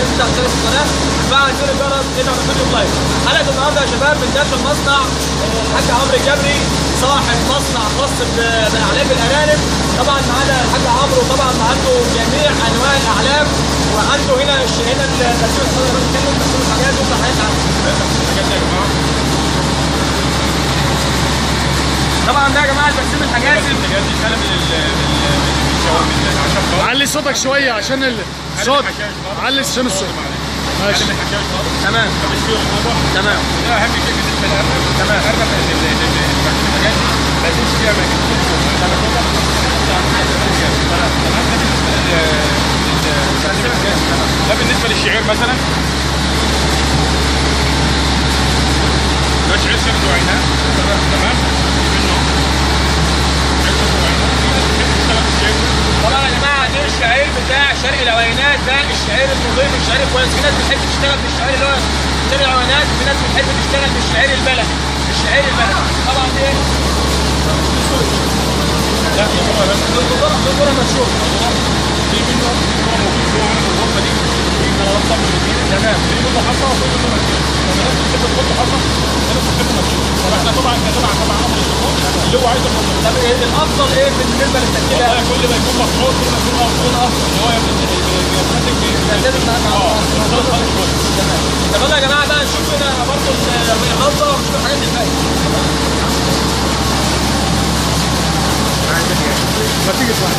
انك انت هتشترك في القناه وتفعل زر الجرس هنا على فيديو لايف حلقه النهارده يا شباب من داخل مصنع آه، الحاج عمرو الجبري صاحب مصنع خاص ب- باعلاف الارانب طبعا معانا الحاج عمرو طبعا عنده جميع انواع الاعلاف وعنده هنا الش- هنا التسويق الصغير بنتكلم تسويق الحاجات وكل حاجات عنه الحاجات دي يا جماعه طبعا ده يا جماعه تقسيم الحاجات بس الحاجات دي خلى من ال من ال من الشوارع من العشاء خالص علي صوتك شويه عشان الصوت علي عشان الصوت ماشي ماشي الحكايه خالص تمام مفيش فيه رطوبه تمام ده اهم شيء بالنسبه للارنب تمام. الارنب ال- ال- ال- ال- الحاجات دي ما يكونش فيها ما يكونش فيها رطوبه تمام ده بالنسبه لل ده بالنسبه للشعير مثلا ده شعير شمس وعيناه تمام منه شعير شمس وعيناه في ناس بتحب تشتغل في الشعير طبعا يا جماعه ده الشعير بتاع شرق العوينات ده الشعير النظيف الشعير الكويس في ناس بتحب تشتغل بالشعير اللي هو شرق العوينات وفي ناس بتحب تشتغل بالشعير البلدي الشعير البلدي طبعا دي ايه؟ لا يا بابا بس الدكتوره الدكتوره مشهور في منه هو موجود جوه هنا في الغرفه دي في منظمه من الاثنين تمام في منه حصى وفي منه مكتوب لما الناس بتحب تحط حصى الناس بتحب مكتوب فاحنا طبعا كتبع طبعا امر الشغل اللي هو عايز يحط طب إيه الافضل ايه بالنسبه للتركيبه؟ والله كل ما يكون مفروض كل ما يكون افضل افضل ان هو بيمسك لازم مع مع اه خالص خالص كويس تمام طب يلا يا جماعه بقى نشوف هنا برضه الغلطه ونشوف الحاجات اللي فاتت ما تيجي تروح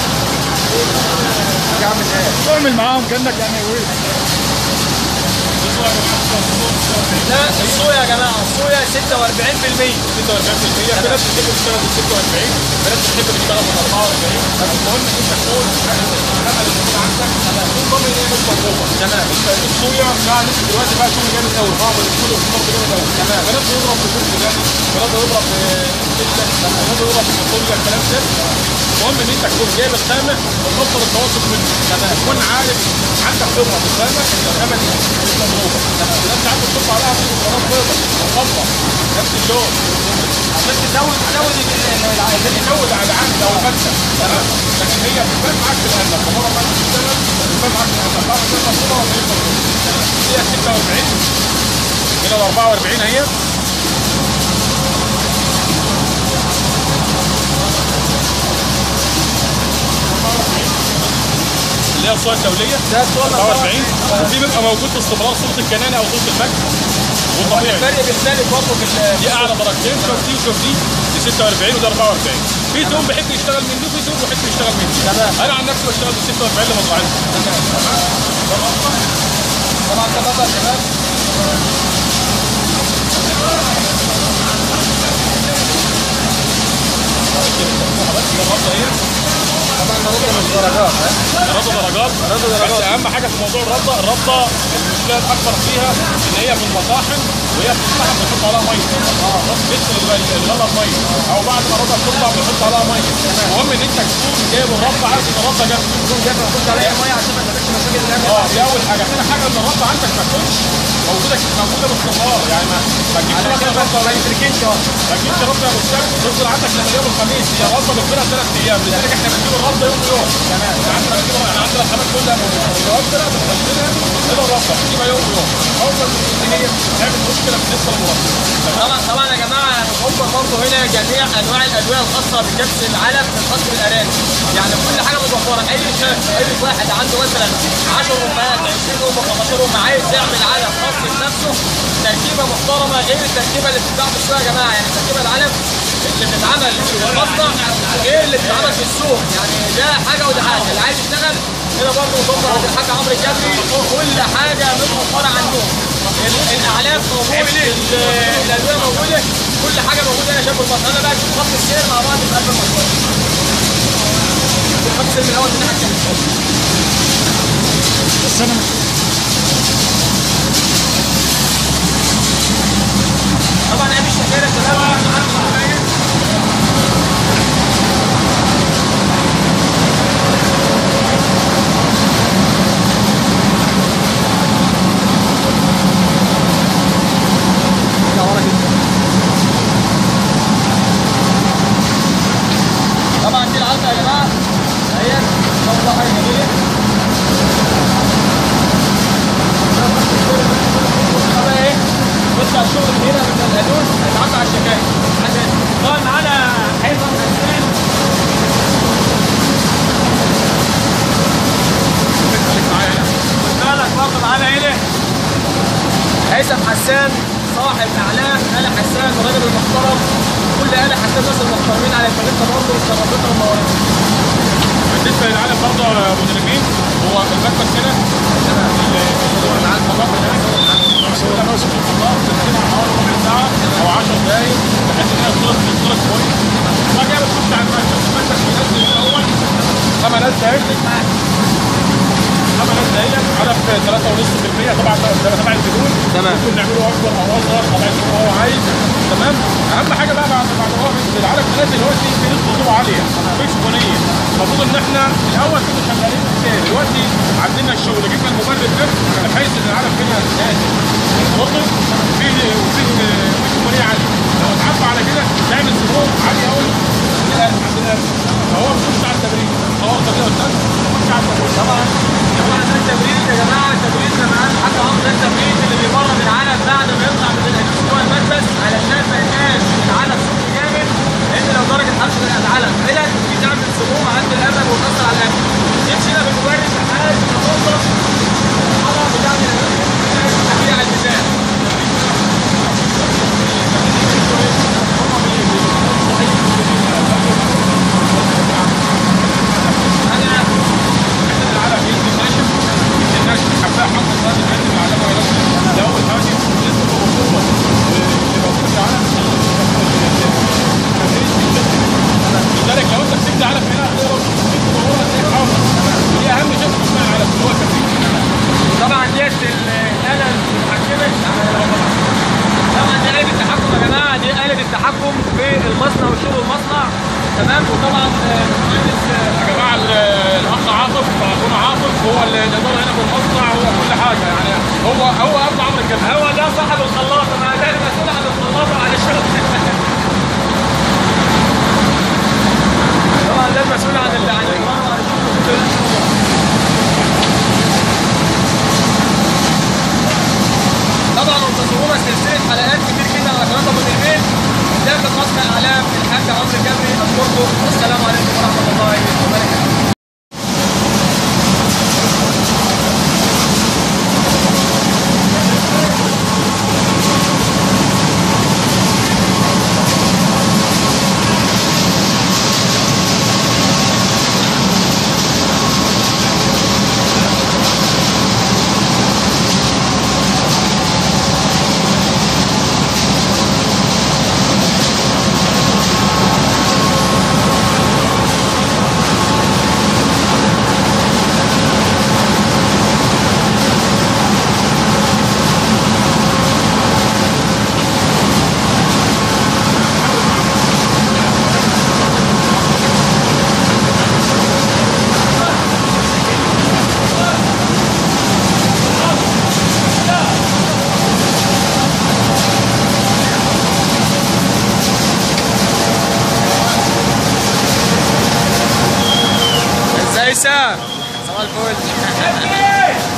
تعمل معاهم كانك يعني ويل ده الصويا يا جماعه الصويا 46% 46% في ناس بتحب تشتغل بال 46 في ناس بتحب تشتغل بال 44 بس المهم ان انت تكون الحاجه اللي موجوده عندك تكون ضامن ان هي مش مضروبه تمام انت الصويا بتاع ناس دلوقتي بقى شغل جامد قوي بعض الشغل في مصر جامد قوي تمام فناس بيضرب في كل ده فناس بيضرب في الكلة فناس بيضرب في الفاصوليا الكلام ده المهم ان انت تكون جايب الخامه وتوصل التواصل منه تمام تكون عارف عندك خبره في الخامه ان الخامه دي مش مضروبه تمام الناس ساعات بتحط عليها بيضربات بيضه وخطه نفس اللون عشان تزود تزود تزود على العمل او المكسب تمام لكن هي بتبان معاك في القلب فمره ما تشتغل بتبان معاك في القلب تعرف ان المصوره ولا ايه المصوره هي 46 هنا ال 44 اهي اللي هي الصور الدوليه ده الصور 44 وفي بيبقى موجود باستمرار صوره الكنانه او صوره المكس والطبيعي الفرق بيختلف برضه في ال- دي اعلى درجتين شوف دي وشوف دي دي 46 وده 44 في توم بيحب يشتغل من دي وفي توم بيحب يشتغل من دي تمام. انا عن نفسي بشتغل بال 46 لمزرعتي طبعا ده بطل يا شباب طبعا ده مش درجات ها الرده درجات رده درجات. بس اهم حاجه في موضوع الرده الرده المشكله الاكبر فيها ان هي في المطاحن وهي بتطحن بيحط عليها ميه اه بس بيغسل الغله بميه او بعد ما الرده بتطلع بيحط عليها ميه المهم ان انت تكون جايب الرده عارف ان الرده جاهزه تكون جايب محطوط عليها ميه عشان ما تعملش مشاكل الامن اه دي اول حاجه ثاني حاجه ان الرده عندك ما تكونش موجوده موجوده باستمرار يعني ما ما تجيبش علشان مثلا بس رده ما يتركنش اه ما تجيبش رده يا ابو السبت تفضل عندك لما يوم الخميس هي الرده بتفضلها ثلاث ايام لذلك احنا بنجيب الرده يوم يوم تمام عندنا بنجيب احنا عندنا الحمام كلها متوفره بنخزنها نبقى الرده بنجيبها يوم يوم اول ما ان هي تعمل مشكله بالنسبه للمربى طبعا طبعا يا جماعه هم برضه هنا جميع انواع الادويه الخاصه بكبس العلف الخاص بالارانب يعني كل حاجه متوفره اي شاب اي واحد عنده مثلا 10 امهات 20 ام 15 ام عايز يعمل علف خاص بنفسه تركيبه محترمه غير التركيبه اللي بتتباع في السوق يا جماعه يعني تركيبه العلف اللي بتتعمل في المصنع غير اللي بتتعمل في السوق يعني ده حاجه وده حاجه اللي عايز يشتغل هنا برضه متوفر عند الحاج عمرو الجبري كل حاجه متوفره عندهم ال- الاعلاف موجود ال- الادويه موجوده كل حاجه موجوده هنا شاب المصنع انا بقى نشوف خط السير مع بعض في قلب المشروع خط السير من الاول من ناحيه الشمس بس انا مش طبعا ادي الشكاير يا شباب عندنا الشكاير. ارجع ورا كده. طبعا دي العلقه يا جماعه اهي ان شاء الله حاجه جميله حسان صاحب اعلام آلة حسان الراجل المحترم كل آلة حسان الناس المحترمين على الفريق برضه وشرفتنا ومنورتنا بالنسبه للعالم برضه يا ابو نرمين هو المركز هنا هو مع الفضاء ربع ساعه او 10 دقائق بحيث انها تصلك تصلك كويس وبعد كده بتخش على المركز المركز بينزل الاول خمس دقائق خمس دقائق على 3.5% طبعا ده تبع الزبون تمام. ممكن نعمله اكبر او اصغر طبعا زي ما هو عايز تمام اهم حاجه بقى بعد بعد ما هو بينزل العالم نازل دلوقتي في نسبه رطوبه عاليه مفيش سخونيه المفروض ان احنا الاول كنا شغالين ازاي دلوقتي عندنا الشغل جبنا المبرد ده بحيث ان العالم هنا نازل رطب في وفي في سخونيه عاليه لو اتعبى على كده تعمل سخون عالي قوي عندنا فهو بيخش على التبريد هو كده قدام بيخش على التبريد طبعا طبعا ده التبريد يا جماعه التبريد زي ما قال الحاج عمرو ده التبريد اللي بيبرد العلف بعد ما يطلع من الاجهزه جوه الملبس علشان ما يبقاش العلف سخن جامد لان لو درجه حراره العلف علت بتعمل سموم عند الامل وتاثر على الاكل يمشي هنا بالمبرد لحد ما توصل الحراره بتاعت التحليل على الميزان انا العالم ينزل ناشف ينزل ناشف حبايه حط الثاني ينزل علامه ينزل ده اول حاجه نسبه الرطوبه اللي موجوده في العالم لذلك لو انت كسبت علف هنا هتقدر تكسب ضروره تلاقي حافظ ودي اهم شيء في تصنيع العلف اللي هو التكسير طبعا ديت الآلة المتحكمة طبعا دي آلة التحكم يا جماعة دي آلة التحكم في المصنع وشغل المصنع تمام وطبعا آه، المهندس آه، يا جماعه ال- الاخ عاطف اخونا عاطف هو اللي الاداره هنا في المصنع هو كل حاجه يعني هو هو ابو عمرو الجمال هو ده صاحب الخلاطة ما ده المسؤول عن الخلاطة وعن الشغل طبعا ده المسؤول عن ال- عن الإدارة وعن الشغل طبعا انتظرونا سلسله حلقات كتير جدا على قناه ابو تلميذ داخل مصنع اعلام الحاج عمرو الجبري اشكركم والسلام عليكم ورحمه الله وبركاته ازاي سام صباح الفل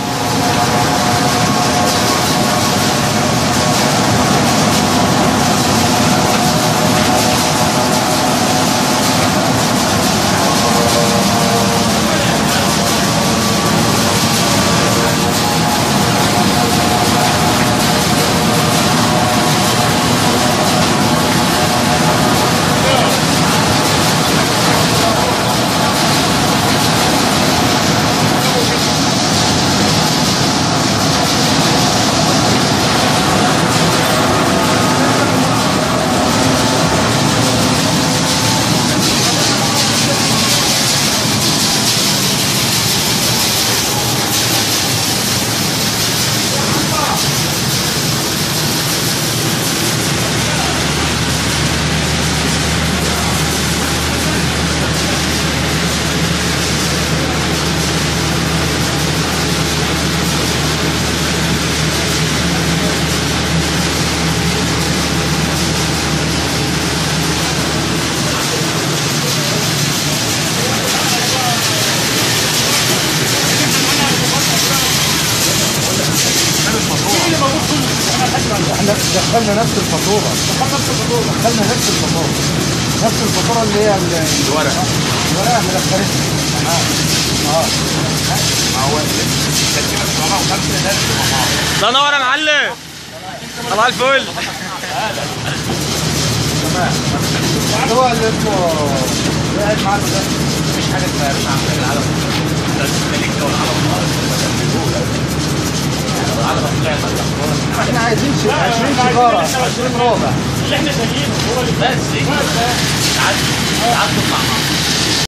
احنا دخلنا نفس الفاتوره دخلنا نفس الفاتوره دخلنا نفس الفاتوره نفس الفاتوره اللي هي ال- الورق الورقه احنا دخلتها اه الله ينور يا معلم طلع الفل هو اللي اسمه قاعد معانا ده مفيش حاجه اسمها يا باشا عندنا العلم ده الملك ده والعلم العلم طلعت احنا عايزين شي- 20 سيجاره 20 ربع اللي احنا شايفينه هو اللي بس تعدي تعدي مع بعض